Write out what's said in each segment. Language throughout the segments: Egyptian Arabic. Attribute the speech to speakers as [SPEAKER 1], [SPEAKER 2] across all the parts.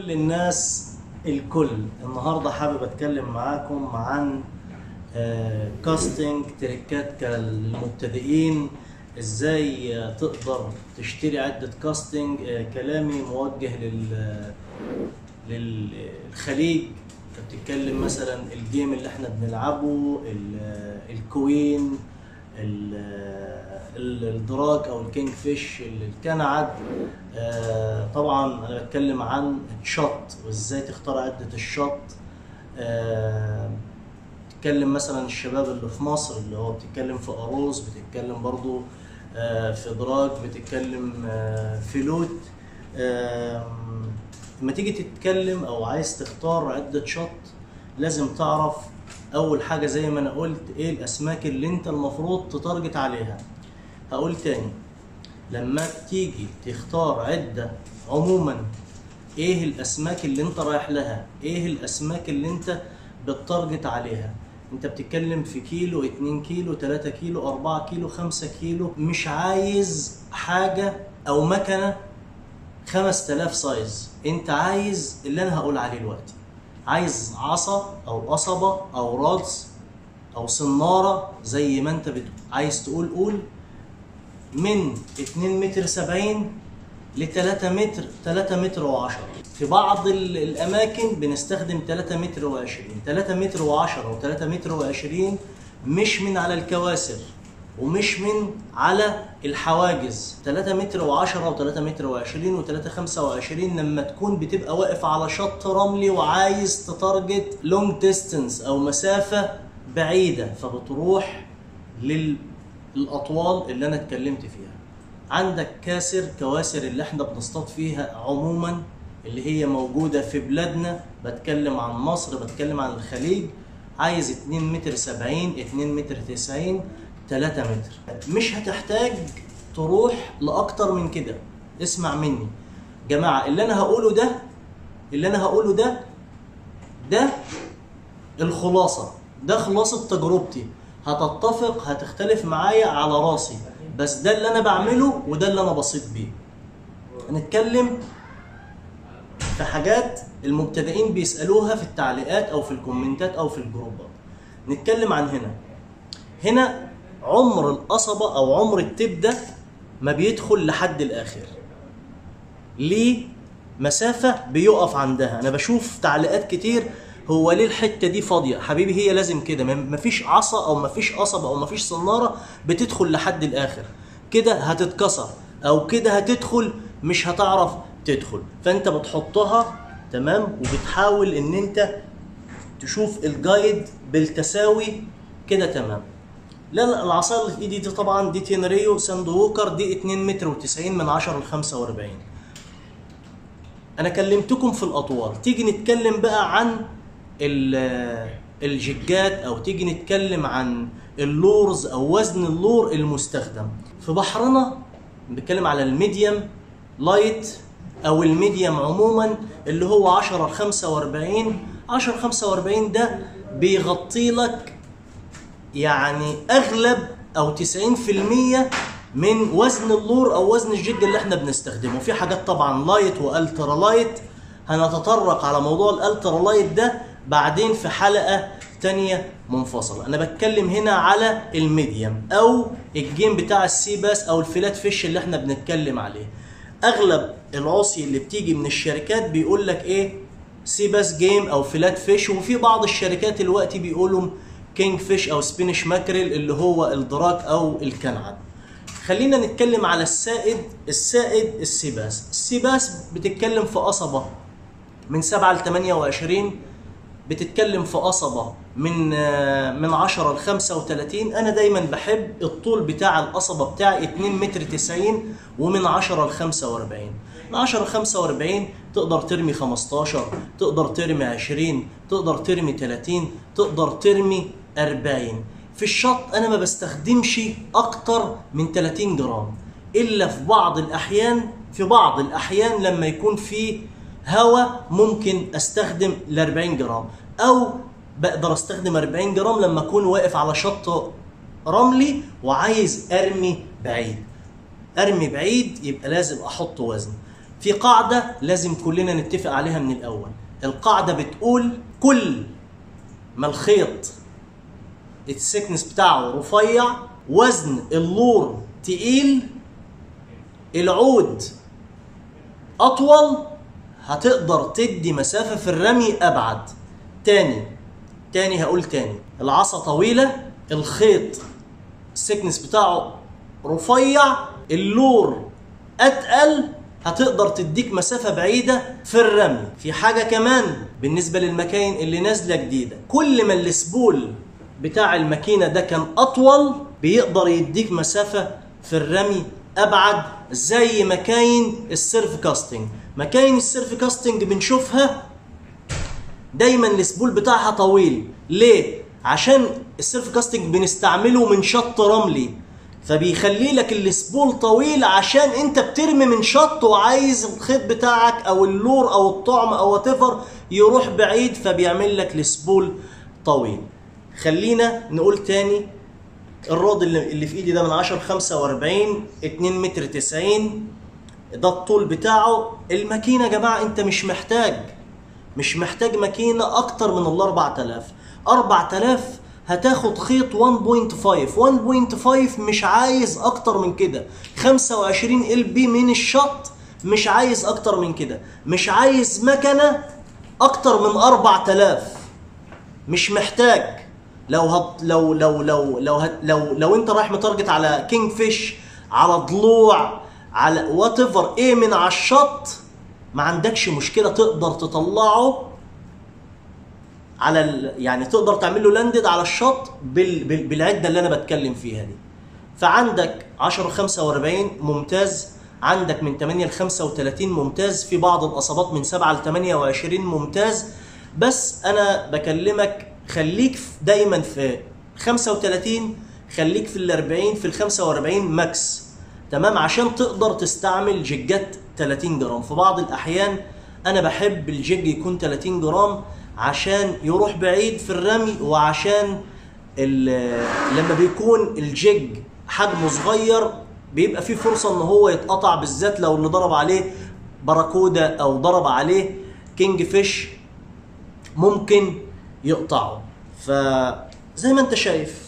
[SPEAKER 1] كل الناس الكل النهارده حابب اتكلم معاكم عن آه، كاستنج تريكات كالمبتدئين ازاي آه، تقدر تشتري عدة كاستنج آه، كلامي موجه لل للخليج انت بتتكلم مثلا الجيم اللي احنا بنلعبه ال- الكوين ال- ال- الدراك او الكينج فيش الكنعد آه، طبعا انا بتكلم عن الشط وازاي تختار عده الشط آه، بتتكلم مثلا الشباب اللي في مصر اللي هو بتتكلم في اروس بتتكلم برضو آه، في دراك بتتكلم آه، في لوت آم، لما تيجي تتكلم او عايز تختار عده شط لازم تعرف اول حاجه زي ما انا قلت ايه الاسماك اللي انت المفروض تتارجت عليها هقول تاني لما تيجي تختار عدة عموما ايه الاسماك اللي انت رايح لها ايه الاسماك اللي انت بتتارجت عليها انت بتتكلم في كيلو 2 كيلو 3 كيلو 4 كيلو 5 كيلو مش عايز حاجة او مكنة 5000 سايز انت عايز اللي انا هقول عليه دلوقتي عايز عصا او قصبة او رادس او صنارة زي ما انت بت... عايز تقول قول من 2 متر 70 ل 3 متر 3 متر و10 في بعض ال- الاماكن بنستخدم 3 متر و20 3 متر و10 و 3 متر و20 مش من على الكواسر ومش من على الحواجز 3 متر و10 و3 متر و20 و3 25 لما تكون بتبقى واقف على شط رملي وعايز تتارجت لونج ديستنس او مسافه بعيده فبتروح لل الاطوال اللي انا اتكلمت فيها عندك كاسر كواسر اللي احنا بنصطاد فيها عموما اللي هي موجوده في بلادنا بتكلم عن مصر بتكلم عن الخليج عايز 2 متر 70 2 متر 90 3 متر مش هتحتاج تروح لاكتر من كده اسمع مني جماعه اللي انا هقوله ده اللي انا هقوله ده ده الخلاصة ده خلاصة تجربتي هتتفق هتختلف معايا على راسي بس ده اللي انا بعمله وده اللي انا بسيط بيه هنتكلم في حاجات المبتدئين بيسألوها في التعليقات او في الكومنتات او في الجروبات نتكلم عن هنا هنا عمر القصبة او عمر التب ده ما بيدخل لحد الاخر ليه مسافة بيقف عندها أنا بشوف تعليقات كتير هو ليه الحتة دي فاضية حبيبي هي لازم كده ما- مفيش عصا أو مفيش قصبة أو مفيش صنارة بتدخل لحد الآخر كده هتتكسر أو كده هتدخل مش هتعرف تدخل فأنت بتحطها تمام وبتحاول إن أنت تشوف الجايد بالتساوي كده تمام لا لا العصا اللي في ايدي دي طبعا دي تينريو ساند ووكر دي 2 متر و90 من 10 ل 45 انا كلمتكم في الاطوال تيجي نتكلم بقى عن ال- الجيجات او تيجي نتكلم عن اللورز او وزن اللور المستخدم في بحرنا بنتكلم على الميديم لايت او الميديم عموما اللي هو 10 ل 45 10 ل 45 ده بيغطي لك يعني اغلب او 90% من وزن اللور او وزن الجيج اللي احنا بنستخدمه في حاجات طبعا لايت والترا لايت هنتطرق على موضوع الالترا لايت ده بعدين في حلقه تانية منفصلة انا بتكلم هنا على الميديم او الجيم بتاع السي باس او الفلات فيش اللي احنا بنتكلم عليه اغلب العصي اللي بتيجي من الشركات بيقول لك ايه سي باس جيم او فلات فيش وفي بعض الشركات دلوقتي بيقولوا كينج فيش او سبينش ماكريل اللي هو الدراك او الكنعد خلينا نتكلم على السائد السائد السيباس السيباس بتتكلم في قصبة من 7 ل 28 بتتكلم في قصبة من آه، من 10 ل 35 انا دايما بحب الطول بتاع القصبة بتاعي 2 متر 90 ومن 10 ل 45 من 10 ل 45 تقدر ترمي 15 تقدر ترمي 20 تقدر ترمي 30 تقدر ترمي 40 في الشط انا ما بستخدمش اكتر من 30 جرام الا في بعض الاحيان في بعض الاحيان لما يكون في هواء ممكن استخدم ال 40 جرام او بقدر استخدم 40 جرام لما اكون واقف على شط رملي وعايز ارمي بعيد ارمي بعيد يبقى لازم احط وزن في قاعده لازم كلنا نتفق عليها من الاول القاعده بتقول كل ما الخيط السكنس بتاعه رفيع وزن اللور تقيل العود اطول هتقدر تدي مسافه في الرمي ابعد تاني تاني هقول تاني العصا طويله الخيط السكنس بتاعه رفيع اللور اتقل هتقدر تديك مسافه بعيده في الرمي في حاجه كمان بالنسبه للمكاين اللي نازله جديده كل ما السبول بتاع الماكينه ده كان اطول بيقدر يديك مسافه في الرمي ابعد زي مكاين السيرف كاستنج مكاين السيرف كاستنج بنشوفها دايما السبول بتاعها طويل ليه عشان السيرف كاستنج بنستعمله من شط رملي فبيخلي لك السبول طويل عشان انت بترمي من شط وعايز الخيط بتاعك او اللور او الطعم او وات يروح بعيد فبيعمل لك السبول طويل خلينا نقول تاني الراد اللي اللي في ايدي ده من 10 45 2 متر 90 ده الطول بتاعه الماكينه يا جماعه انت مش محتاج مش محتاج ماكينه اكتر من ال 4000 4000 هتاخد خيط 1.5 1.5 مش عايز اكتر من كده 25 ال بي من الشط مش عايز اكتر من كده مش عايز مكنه اكتر من 4000 مش محتاج لو هت لو لو لو لو هت لو لو انت رايح متارجت على كينج فيش على ضلوع على وات ايفر ايه من على الشط ما عندكش مشكله تقدر تطلعه على ال... يعني تقدر تعمل له لاندد على الشط بال... بال... بالعده اللي انا بتكلم فيها دي فعندك 10 45 ممتاز عندك من 8 ل 35 ممتاز في بعض الاصابات من 7 ل 28 ممتاز بس انا بكلمك خليك في- دايما في 35 خليك في ال 40 في ال 45 ماكس تمام عشان تقدر تستعمل جيجات 30 جرام في بعض الاحيان انا بحب الجيج يكون 30 جرام عشان يروح بعيد في الرمي وعشان ال- لما بيكون الجيج حجمه صغير بيبقى فيه فرصه ان هو يتقطع بالذات لو اللي ضرب عليه باراكودا او ضرب عليه كينج فيش ممكن يقطعه فزي ما انت شايف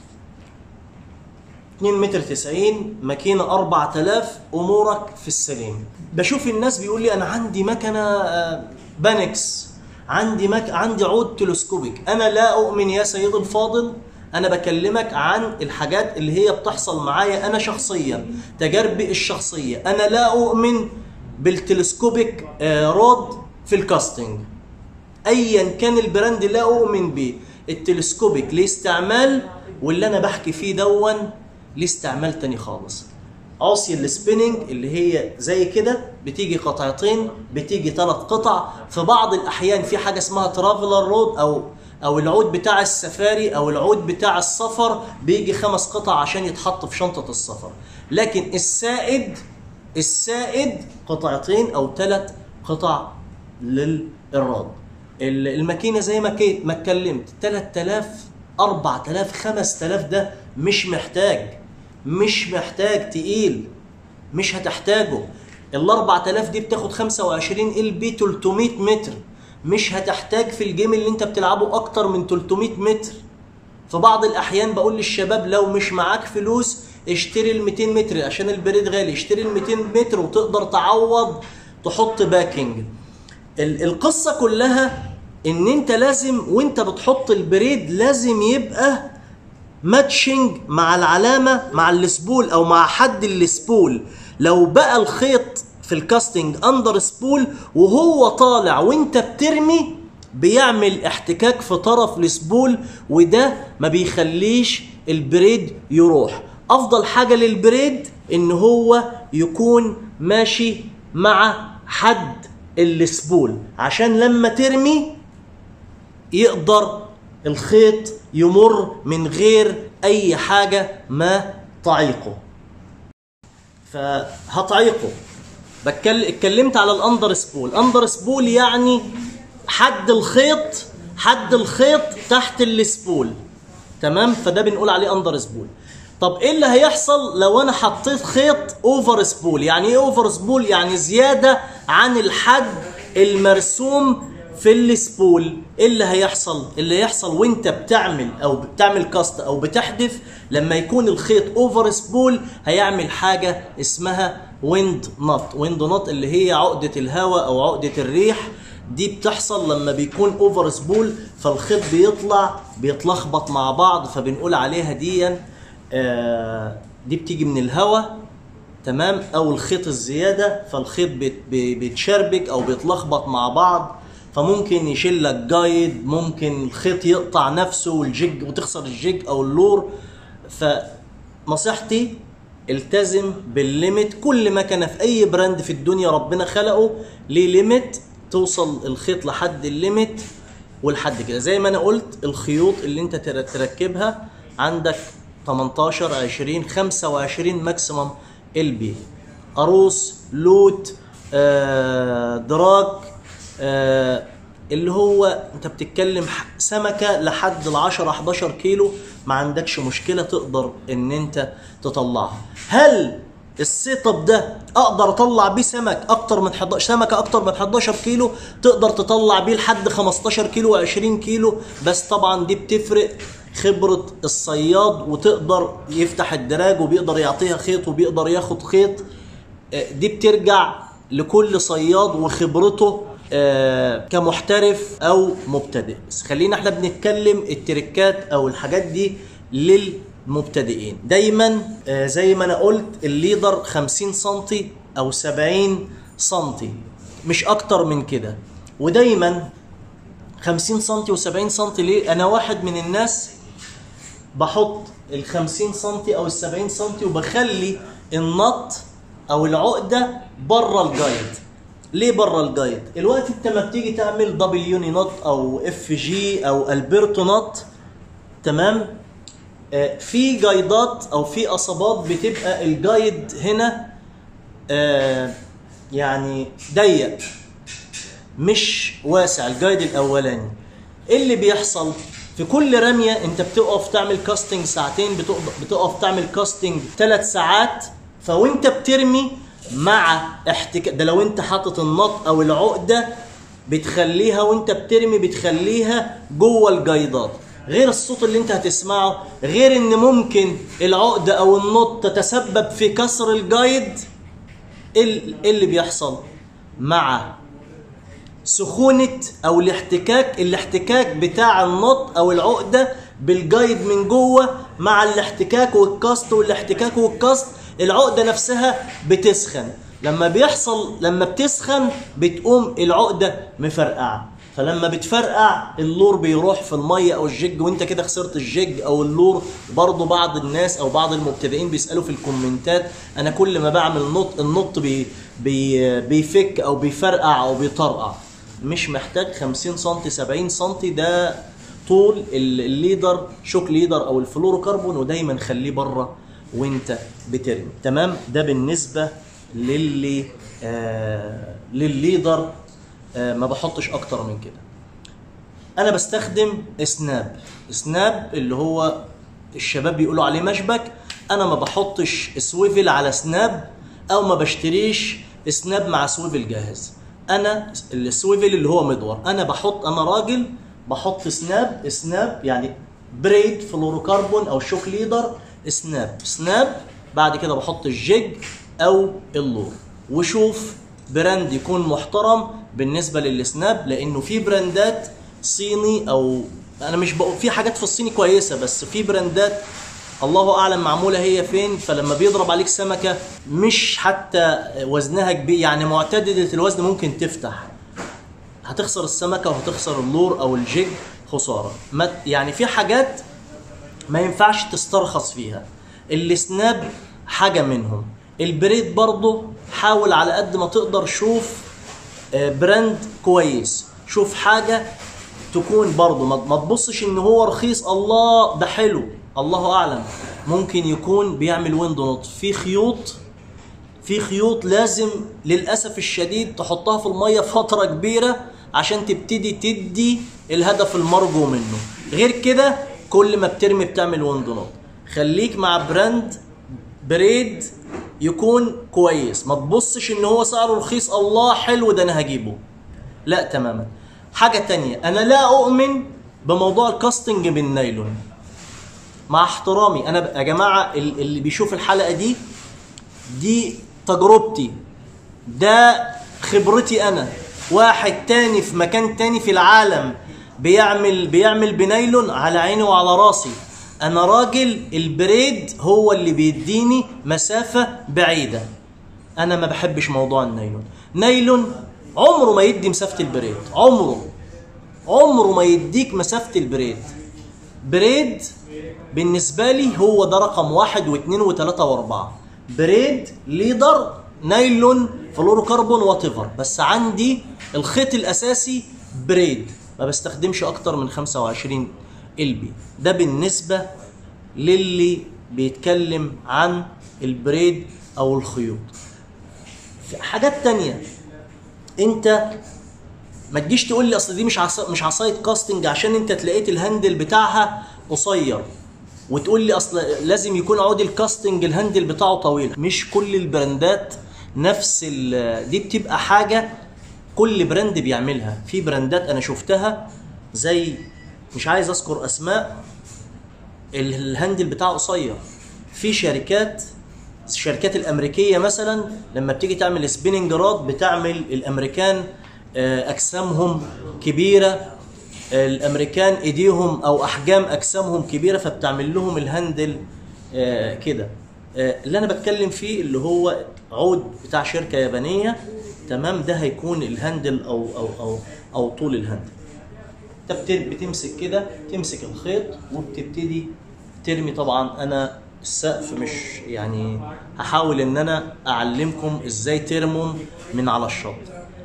[SPEAKER 1] 2 متر 90 ماكينة 4000 امورك في السليم بشوف الناس بيقول لي انا عندي مكنة آه، بانكس عندي مك... عندي عود تلسكوبيك انا لا اؤمن يا سيدي الفاضل انا بكلمك عن الحاجات اللي هي بتحصل معايا انا شخصيا تجاربي الشخصية انا لا اؤمن بالتلسكوبيك آه، رود في الكاستنج ايا كان البراند لا اؤمن بيه التلسكوبيك ليه استعمال واللي انا بحكي فيه دون ليه استعمال تاني خالص عصي السبيننج اللي هي زي كده بتيجي قطعتين بتيجي ثلاث قطع في بعض الاحيان في حاجه اسمها ترافلر رود او او العود بتاع السفاري او العود بتاع السفر بيجي خمس قطع عشان يتحط في شنطه السفر لكن السائد السائد قطعتين او ثلاث قطع للراد ال- الماكينه زي ما كي- ما اتكلمت 3000 4000 5000 ده مش محتاج مش محتاج تقيل مش هتحتاجه ال 4000 دي بتاخد 25 ال بي 300 متر مش هتحتاج في الجيم اللي انت بتلعبه اكتر من 300 متر في بعض الاحيان بقول للشباب لو مش معاك فلوس اشتري ال 200 متر عشان البريد غالي اشتري ال 200 متر وتقدر تعوض تحط باكينج ال- القصه كلها ان انت لازم وانت بتحط البريد لازم يبقى ماتشنج مع العلامه مع السبول او مع حد السبول لو بقى الخيط في الكاستنج اندر سبول وهو طالع وانت بترمي بيعمل احتكاك في طرف السبول وده ما بيخليش البريد يروح افضل حاجه للبريد ان هو يكون ماشي مع حد السبول عشان لما ترمي يقدر الخيط يمر من غير اي حاجه ما تعيقه فهتعيقه بتكلم اتكلمت على الاندر سبول اندر سبول يعني حد الخيط حد الخيط تحت السبول تمام فده بنقول عليه اندر سبول طب ايه اللي هيحصل لو انا حطيت خيط اوفر سبول يعني ايه اوفر سبول يعني زياده عن الحد المرسوم في السبول ايه اللي هيحصل اللي هيحصل وانت بتعمل او بتعمل كاست او بتحدف لما يكون الخيط اوفر سبول هيعمل حاجه اسمها ويند نوت ويند نوت اللي هي عقده الهواء او عقده الريح دي بتحصل لما بيكون اوفر سبول فالخيط بيطلع بيتلخبط مع بعض فبنقول عليها دي آه دي بتيجي من الهواء تمام او الخيط الزياده فالخيط بيت- بي- بيتشربك او بيتلخبط مع بعض فممكن يشيل لك جايد ممكن الخيط يقطع نفسه والجيج وتخسر الجيج او اللور فنصيحتي التزم بالليميت كل مكنه في اي براند في الدنيا ربنا خلقه ليه ليميت توصل الخيط لحد الليميت ولحد كده زي ما انا قلت الخيوط اللي انت تر- تركبها عندك 18 20 25 ماكسيمم ال بي قاروص لوت آه، دراج آه، اللي هو انت بتتكلم ح- سمكه لحد ال 10 11 كيلو ما عندكش مشكله تقدر ان انت تطلعها هل السيت اب ده اقدر اطلع بيه سمك اكتر من 11 سمكه اكتر من 11 كيلو تقدر تطلع بيه لحد 15 كيلو و20 كيلو بس طبعا دي بتفرق خبرة الصياد وتقدر يفتح الدراج وبيقدر يعطيها خيط وبيقدر ياخد خيط آه، دي بترجع لكل صياد وخبرته آه، كمحترف او مبتدئ بس خلينا احنا بنتكلم التركات او الحاجات دي للمبتدئين دايما آه، زي ما انا قلت الليدر 50 سنتي او 70 سنتي مش اكتر من كده ودايما 50 سنتي و70 سنتي ليه انا واحد من الناس بحط ال 50 سنتي او ال 70 سنتي وبخلي النط او العقده بره الجايد ليه بره الجايد الوقت انت ما بتيجي تعمل دبليو نوت او اف جي او البرتو نوت تمام آه، في جايدات او في اصابات بتبقى الجايد هنا آه، يعني ضيق مش واسع الجايد الاولاني ايه اللي بيحصل في كل رميه انت بتقف تعمل كاستنج ساعتين بتقف, بتقف تعمل كاستنج ثلاث ساعات فوانت بترمي مع احتكاك ده لو انت حاطط النط او العقده بتخليها وانت بترمي بتخليها جوه الجايدات غير الصوت اللي انت هتسمعه غير ان ممكن العقده او النط تتسبب في كسر الجايد ايه ال- إيه اللي بيحصل مع سخونة أو الاحتكاك الاحتكاك بتاع النط أو العقدة بالجايد من جوه مع الاحتكاك والكاست والاحتكاك والكاست العقدة نفسها بتسخن لما بيحصل لما بتسخن بتقوم العقدة مفرقعة فلما بتفرقع اللور بيروح في المية أو الجيج وأنت كده خسرت الجيج أو اللور برضو بعض الناس أو بعض المبتدئين بيسألوا في الكومنتات أنا كل ما بعمل نط النط بي بي بيفك أو بيفرقع أو بيطرقع مش محتاج 50 سم 70 سم ده طول ال- الليدر شوك ليدر او الفلوروكربون ودايما خليه بره وانت بترمي تمام ده بالنسبه للي آه للليدر آه ما بحطش اكتر من كده انا بستخدم سناب سناب اللي هو الشباب بيقولوا عليه مشبك انا ما بحطش سويفل على سناب او ما بشتريش سناب مع سويفل جاهز انا السويفل اللي هو مدور انا بحط انا راجل بحط سناب سناب يعني بريد فلوروكربون او شوك ليدر سناب سناب بعد كده بحط الجيج او اللور وشوف براند يكون محترم بالنسبه للسناب لانه في براندات صيني او انا مش بقول في حاجات في الصيني كويسه بس في براندات الله اعلم معموله هي فين فلما بيضرب عليك سمكه مش حتى وزنها كبير يعني معتدله الوزن ممكن تفتح هتخسر السمكه وهتخسر اللور او الجيج خساره ما يعني في حاجات ما ينفعش تسترخص فيها السناب حاجه منهم البريد برضه حاول على قد ما تقدر شوف آه، براند كويس شوف حاجه تكون برضه ما ما تبصش ان هو رخيص الله ده حلو الله اعلم ممكن يكون بيعمل ويندو نوت في خيوط في خيوط لازم للاسف الشديد تحطها في الميه فتره كبيره عشان تبتدي تدي الهدف المرجو منه غير كده كل ما بترمي بتعمل ويندو نوت خليك مع براند بريد يكون كويس ما تبصش ان هو سعره رخيص الله حلو ده انا هجيبه لا تماما حاجة تانية انا لا اؤمن بموضوع الكاستنج بالنايلون مع احترامي انا ب- يا جماعة ال- اللي بيشوف الحلقة دي دي تجربتي ده خبرتي انا واحد تاني في مكان تاني في العالم بيعمل بيعمل بنايلون على عيني وعلى راسي انا راجل البريد هو اللي بيديني مسافة بعيدة انا ما بحبش موضوع النايلون نايلون عمره ما يدي مسافة البريد عمره عمره ما يديك مسافة البريد بريد بالنسبة لي هو ده رقم واحد واثنين وثلاثة واربعة بريد ليدر نايلون فلوروكربون واتيفر بس عندي الخيط الأساسي بريد ما بستخدمش أكتر من 25 البي ده بالنسبة للي بيتكلم عن البريد أو الخيوط في حاجات تانية انت ما تجيش تقول لي اصل دي مش عصا مش عصايه كاستنج عشان انت تلاقيت الهاندل بتاعها قصير وتقول لي اصل لازم يكون عود الكاستنج الهاندل بتاعه طويل مش كل البراندات نفس ال- دي بتبقى حاجه كل براند بيعملها في براندات انا شفتها زي مش عايز اذكر اسماء ال- الهاندل بتاعه قصير في شركات الشركات الامريكيه مثلا لما بتيجي تعمل سبيننج راد بتعمل الامريكان آه، اجسامهم كبيره الامريكان ايديهم او احجام اجسامهم كبيره فبتعمل لهم الهاندل آه، كده آه، اللي انا بتكلم فيه اللي هو عود بتاع شركه يابانيه تمام ده هيكون الهاندل او او او او طول الهاندل انت بت- بتمسك كده تمسك الخيط وبتبتدي ترمي طبعا انا السقف مش يعني هحاول ان انا اعلمكم ازاي ترموا من على الشط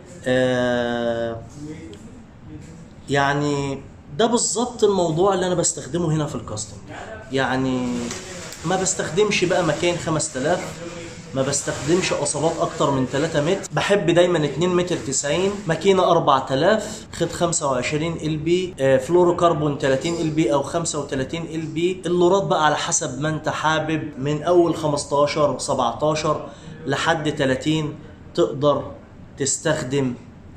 [SPEAKER 1] آه يعني ده بالظبط الموضوع اللي انا بستخدمه هنا في الكاستم يعني ما بستخدمش بقى مكان 5000 ما بستخدمش قصبات اكتر من 3 متر بحب دايما 2 متر 90 ماكينه 4000 خد 25 ال بي فلورو كربون 30 ال بي او 35 ال بي اللورات بقى على حسب ما انت حابب من اول 15 17 لحد 30 تقدر تستخدم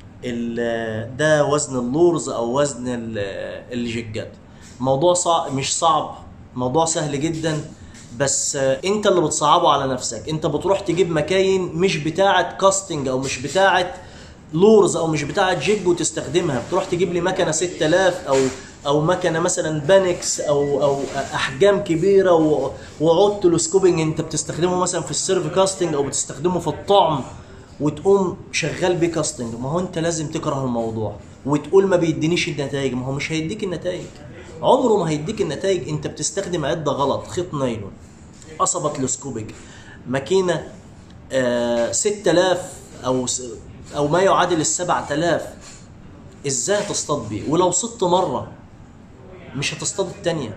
[SPEAKER 1] ال- ده وزن اللورز او وزن ال- الجيجات موضوع صعب مش صعب موضوع سهل جدا بس آه، انت اللي بتصعبه على نفسك انت بتروح تجيب مكاين مش بتاعه كاستنج او مش بتاعه لورز او مش بتاعه جيج وتستخدمها بتروح تجيب لي مكنه 6000 او او مكنه مثلا بانكس او او احجام كبيره و- وعود تلسكوبنج انت بتستخدمه مثلا في السيرف كاستنج او بتستخدمه في الطعم وتقوم شغال بيه كاستنج ما هو انت لازم تكره الموضوع وتقول ما بيدينيش النتائج ما هو مش هيديك النتائج عمره ما هيديك النتائج انت بتستخدم عده غلط خيط نايلون قصبة تلسكوبيك ماكينة آه 6000 او س- او ما يعادل ال 7000 ازاي تصطاد بيه ولو صدت مرة مش هتصطاد التانية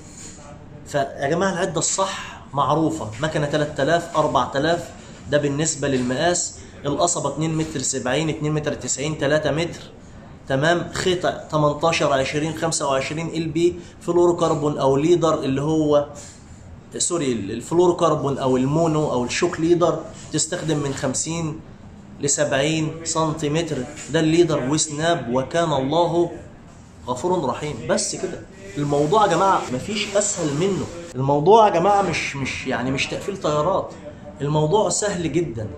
[SPEAKER 1] فيا جماعه العده الصح معروفه مكنه 3000 4000 ده بالنسبه للمقاس القصبه 2 متر 70 2 متر 90 3 متر تمام خيط 18 20 25 ال بي فلورو كربون او ليدر اللي هو سوري الفلورو كربون او المونو او الشوك ليدر تستخدم من 50 ل 70 سنتيمتر ده الليدر وسناب وكان الله غفور رحيم بس كده الموضوع يا جماعه مفيش اسهل منه الموضوع يا جماعه مش مش يعني مش تقفيل طيارات الموضوع سهل جدا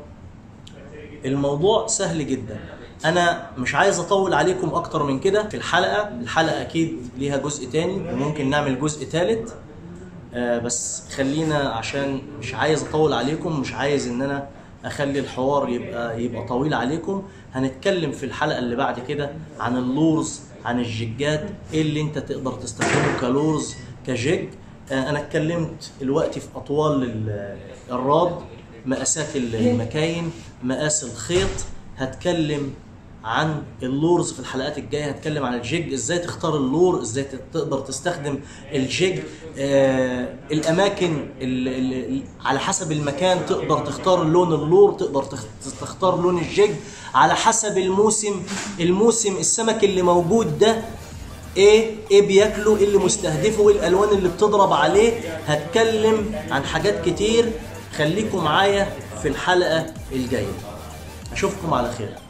[SPEAKER 1] الموضوع سهل جدا انا مش عايز اطول عليكم اكتر من كده في الحلقه الحلقه اكيد ليها جزء تاني وممكن نعمل جزء تالت آه، بس خلينا عشان مش عايز اطول عليكم مش عايز ان انا اخلي الحوار يبقى يبقى طويل عليكم هنتكلم في الحلقه اللي بعد كده عن اللورز عن الجيجات ايه اللي انت تقدر تستخدمه كلورز كجيج آه، انا اتكلمت دلوقتي في اطوال ال- الراد مقاسات المكاين مقاس الخيط هتكلم عن اللورز في الحلقات الجايه هتكلم عن الجيج ازاي تختار اللور ازاي ت- تقدر تستخدم الجيج آه الاماكن ال ال على حسب المكان تقدر تختار لون اللور تقدر تخ- تختار لون الجيج على حسب الموسم الموسم السمك اللي موجود ده ايه ايه بياكله ايه اللي مستهدفه ايه الالوان اللي بتضرب عليه هتكلم عن حاجات كتير خليكم معايا في الحلقه الجايه اشوفكم على خير